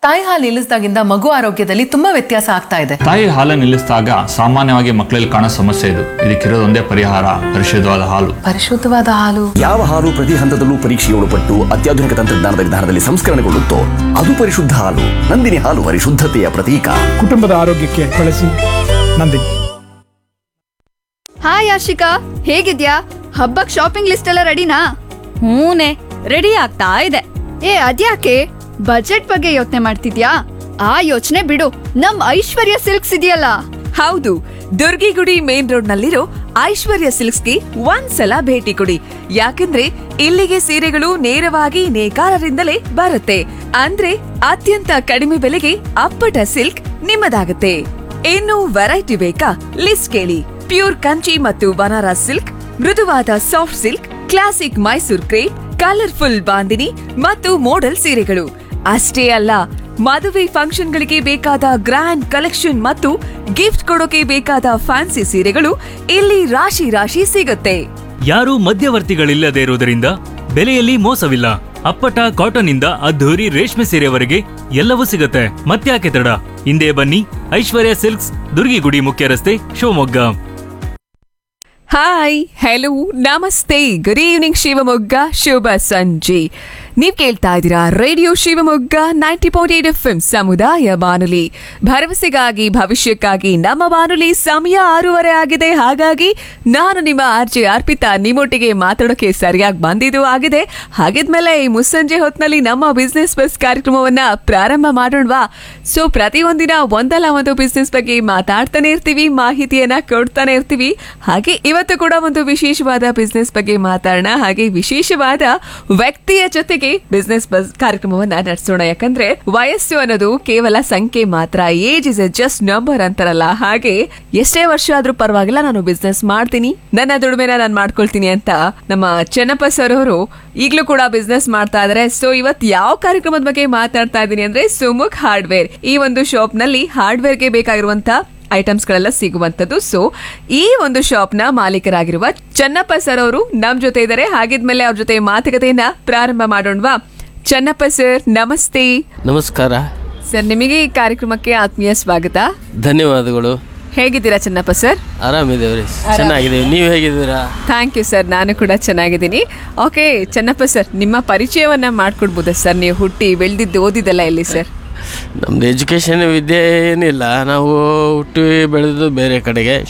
ತಾಯಿ ಹಾಲು ನಿಲ್ಲಿಸಿದಾಗಿಂದ ಮಗು ಆರೋಗ್ಯದಲ್ಲಿ ತುಂಬಾ ವ್ಯತ್ಯಾಸ ಆಗ್ತಾ ಇದೆ ತಾಯಿ ಹಾಲು ನಿಲ್ಲಿಸಿದಾಗ ಸಾಮಾನ್ಯವಾಗಿ ಮಕ್ಕಳಲ್ಲಿ ಕಾಣೋ ಸಮಸ್ಯೆ ಇದು ಇದಕ್ಕಿರೋದೊಂದೇ ಪರಿಹಾರ ಪರಿಶುದ್ಧವಾದ ಹಾಲು ಪರಿಶುದ್ಧವಾದ ಹಾಲು ಯಾವ ಹಾಲು ಪ್ರತಿ ಹಂತದಲ್ಲೂ ಪರೀಕ್ಷೆಗೆ ಒಳಪಟ್ಟು ಅತ್ಯಾಧುನಿಕ ತಂತ್ರಜ್ಞಾನದ ವಿಧಾನದಲ್ಲಿ ಸಂಸ್ಕರಣೆಗೊಳ್ಳುತ್ತೋ ಅದು ಪರಿಶುದ್ಧ ಹಾಲು ನಂದಿನಿ ಹಾಲು ಪರಿಶುದ್ಧತೆಯ ಪ್ರತೀಕ ಕುಟುಂಬದ ಆರೋಗ್ಯಕ್ಕೆ ಬಳಸಿ ನಂದಿನಿ ಹಾಯ್ ಆಶಿಕಾ ಹೇಗಿದ್ಯಾ ಹಬ್ಬಕ್ ಶಾಪಿಂಗ್ ಲಿಸ್ಟ್ ಎಲ್ಲ ರೆಡಿನಾ ಹೂನೆ ರೆಡಿ ಆಗ್ತಾ ಇದೆ ಏ ಅದ್ಯಾಕೆ ಬಜೆಟ್ ಬಗ್ಗೆ ಯೋಚನೆ ಮಾಡ್ತಿದ್ಯಾ ಆ ಯೋಚನೆ ಬಿಡು ನಮ್ ಐಶ್ವರ್ಯ ಸಿಲ್ಕ್ಸ್ ಇದೆಯಲ್ಲ ಹೌದು ದುರ್ಗಿಗುಡಿ ಮೇನ್ ರೋಡ್ ನಲ್ಲಿರೋ ಐಶ್ವರ್ಯ ಸಿಲ್ಕ್ಸ್ಗೆ ಒಂದ್ಸಲ ಭೇಟಿ ಕೊಡಿ ಯಾಕಂದ್ರೆ ಇಲ್ಲಿಗೆ ಸೀರೆಗಳು ನೇರವಾಗಿ ನೇಕಾರರಿಂದಲೇ ಬರುತ್ತೆ ಅಂದ್ರೆ ಅತ್ಯಂತ ಕಡಿಮೆ ಬೆಲೆಗೆ ಅಪ್ಪಟ ಸಿಲ್ಕ್ ನಿಮ್ಮದಾಗುತ್ತೆ ಇನ್ನು ವೆರೈಟಿ ಬೇಕಾ ಲಿಸ್ಟ್ ಕೇಳಿ ಪ್ಯೂರ್ ಕಂಚಿ ಮತ್ತು ಬನಾರಸ್ ಸಿಲ್ಕ್ ಮೃದುವಾದ soft silk classic Mysore crepe colourful bandhani ಮತ್ತು ಮೋಡಲ್ ಸೀರೆಗಳು ಅಷ್ಟೇ ಅಲ್ಲ ಮದುವೆ ಫಂಕ್ಷನ್ಗಳಿಗೆ ಬೇಕಾದ ಗ್ರ್ಯಾಂಡ್ ಕಲೆಕ್ಷನ್ ಮತ್ತು ಗಿಫ್ಟ್ ಕೊಡೋಕೆ ಬೇಕಾದ ಫ್ಯಾನ್ಸಿ ಸೀರೆಗಳು ಇಲ್ಲಿ ರಾಶಿ ರಾಶಿ ಸಿಗುತ್ತೆ ಯಾರೂ ಮಧ್ಯವರ್ತಿಗಳಿಲ್ಲದೆ ಇರುವುದರಿಂದ ಬೆಲೆಯಲ್ಲಿ ಮೋಸವಿಲ್ಲ ಅಪ್ಪಟ ಕಾಟನ್ ಇಂದ ಅದ್ಧೂರಿ ರೇಷ್ಮೆ ಸೀರೆವರೆಗೆ ಎಲ್ಲವೂ ಸಿಗುತ್ತೆ ಮತ್ತ್ಯಾಕೆ ತಡ ಹಿಂದೆ ಬನ್ನಿ ಐಶ್ವರ್ಯ ಸಿಲ್ಕ್ಸ್ ದುರ್ಗಿಗುಡಿ ಮುಖ್ಯ ರಸ್ತೆ Shivamogga hi hello namaste good evening Shivamogga ಶುಭ ಸಂಜೆ ನೀವ್ ಕೇಳ್ತಾ ಇದ್ದೀರಾ radio Shivamogga ninety point eight F ಸಮುದಾಯ ಬಾನುಲಿ ಭರವಸೆಗಾಗಿ ಭವಿಷ್ಯಕ್ಕಾಗಿ ನಮ್ಮ ಬಾನುಲಿ ಸಮಯ ಆರೂವರೆ ಆಗಿದೆ ಹಾಗಾಗಿ ನಾನು ನಿಮ್ಮ ಆರ್ಜೆ ಅರ್ಪಿತಾ ನಿಮ್ಮೊಟ್ಟಿಗೆ ಮಾತಾಡೋಕೆ ಸರಿಯಾಗಿ ಬಂದಿದ್ದು ಆಗಿದೆ ಹಾಗಿದ್ಮೇಲೆ ಈ ಮುಸ್ಸಂಜೆ ಹೊತ್ನಲ್ಲಿ ನಮ್ಮ ಬಿಸ್ನೆಸ್ ಬಸ್ ಕಾರ್ಯಕ್ರಮವನ್ನ ಪ್ರಾರಂಭ ಮಾಡೋಣವಾ ಸೊ ಪ್ರತಿಯೊಂದಿನ ಒಂದಲ್ಲ ಒಂದು ಬಿಸ್ನೆಸ್ ಬಗ್ಗೆ ಮಾತಾಡ್ತಾನೆ ಇರ್ತೀವಿ ಮಾಹಿತಿಯನ್ನ ಕೊಡ್ತಾನೆ ಇರ್ತೀವಿ ಹಾಗೆ ಇವತ್ತು ಕೂಡ ಒಂದು ವಿಶೇಷವಾದ ಬಿಸ್ನೆಸ್ ಬಗ್ಗೆ ಮಾತಾಡೋಣ ಹಾಗೆ ವಿಶೇಷವಾದ ವ್ಯಕ್ತಿಯ ಜೊತೆಗೆ ಬಿಸ್ನೆಸ್ ಬಸ್ ಕಾರ್ಯಕ್ರಮವನ್ನ ನಡೆಸೋಣ ಯಾಕಂದ್ರೆ ವಯಸ್ಸು ಅನ್ನೋದು ಕೇವಲ ಸಂಖ್ಯೆ ಮಾತ್ರ age is a just number ಅಂತಾರಲ್ಲ ಹಾಗೆ ಎಷ್ಟೇ ವರ್ಷ ಆದ್ರೂ ಪರವಾಗಿಲ್ಲ ನಾನು ಬಿಸ್ನೆಸ್ ಮಾಡ್ತೀನಿ ನನ್ನ ದುಡಿಮೆನ ನಾನು ಮಾಡ್ಕೊಳ್ತೀನಿ ಅಂತ ನಮ್ಮ ಚೆನ್ನಪ್ಪ ಸರ್ ಅವರು ಈಗಲೂ ಕೂಡ ಬಿಸ್ನೆಸ್ ಮಾಡ್ತಾ ಇದಾರೆ ಸೊ ಇವತ್ ಯಾವ ಕಾರ್ಯಕ್ರಮದ ಬಗ್ಗೆ ಮಾತಾಡ್ತಾ ಇದ್ದೀನಿ ಅಂದ್ರೆ ಸುಮುಖ್ ಹಾರ್ಡ್ವೇರ್ ಈ ಒಂದು ಶಾಪ್ ನಲ್ಲಿ ಹಾರ್ಡ್ವೇರ್ಗೆ ಬೇಕಾಗಿರುವಂತ ಐಟಮ್ಸ್ ಗಳೆಲ್ಲ ಸಿಗುವಂತದ್ದು ಸೊ ಈ ಒಂದು ಶಾಪ್ ನ ಮಾಲೀಕರಾಗಿರುವ ಚನ್ನಪ್ಪ ಸರ್ ಅವರು ನಮ್ ಜೊತೆ ಇದ್ದಾರೆ ಹಾಗಿದ್ಮೇಲೆ ಅವ್ರ ಜೊತೆ ಮಾತುಕತೆಯನ್ನ ಪ್ರಾರಂಭ ಮಾಡೋಣವಾ ಚನ್ನಪ್ಪ ಸರ್ ನಮಸ್ತೆ ನಮಸ್ಕಾರ ಸರ್ ನಿಮಗೆ ಈ ಕಾರ್ಯಕ್ರಮಕ್ಕೆ ಆತ್ಮೀಯ ಸ್ವಾಗತ ಧನ್ಯವಾದಗಳು ಹೇಗಿದ್ದೀರಾ ಚನ್ನಪ್ಪ ಸರ್ ಆರಾಮಿದ್ದೇವ್ರಿ ಚೆನ್ನಾಗಿದ್ದೇವೆ ನೀವು ಹೇಗಿದ್ದೀರಾ ಥ್ಯಾಂಕ್ ಯು ಸರ್ ನಾನು ಕೂಡ ಚೆನ್ನಾಗಿದ್ದೀನಿ ಓಕೆ ಚನ್ನಪ್ಪ ಸರ್ ನಿಮ್ಮ ಪರಿಚಯವನ್ನ ಮಾಡ್ಕೊಡ್ಬೋದಾ ಸರ್ ನೀವು ಹುಟ್ಟಿ ಬೆಳೆದಿದ್ದು ಓದಿದ್ದಲ್ಲ ಎಲ್ಲಿ ಸರ್ ನಮ್ದು ಎಜುಕೇಷನ್ ವಿದ್ಯೆ ಏನಿಲ್ಲ ನಾವು ಹುಟ್ಟಿ ಬೆಳೆದು ಬೇರೆ ಕಡೆಗೆ